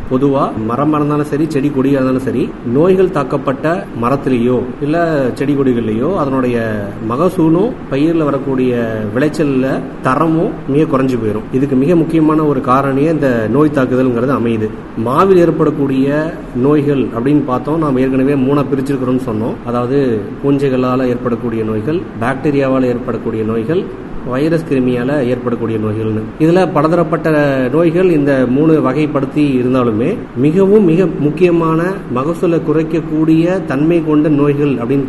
பொதுவா மரமா இருந்தாலும் சரி செடி கொடியா இருந்தாலும் சரி நோய்கள் தாக்கப்பட்ட மரத்திலேயோ இல்ல செடி கொடிகள்லயோ அதனுடைய மகசூலும் பயிர்ல வரக்கூடிய விளைச்சல்ல தரமும் மிக குறைஞ்சு போயிடும் இதுக்கு மிக முக்கியமான ஒரு காரணியே இந்த நோய் தாக்குதல்ங்கிறது அமையுது மாவில் ஏற்படக்கூடிய நோய்கள் அப்படின்னு பார்த்தோம் நாம் ஏற்கனவே மூணா பிரிச்சிருக்கிறோம்னு சொன்னோம் அதாவது பூஞ்சைகளால் ஏற்படக்கூடிய நோய்கள் பாக்டீரியாவால் ஏற்படக்கூடிய நோய்கள் வைரஸ் கிருமியால ஏற்படக்கூடிய நோய்கள்னு இதுல பலதரப்பட்ட நோய்கள் இந்த மூணு வகைப்படுத்தி இருந்தாலுமே மிகவும் மிக முக்கியமான மகசூலை குறைக்கக்கூடிய தன்மை கொண்ட நோய்கள் அப்படின்னு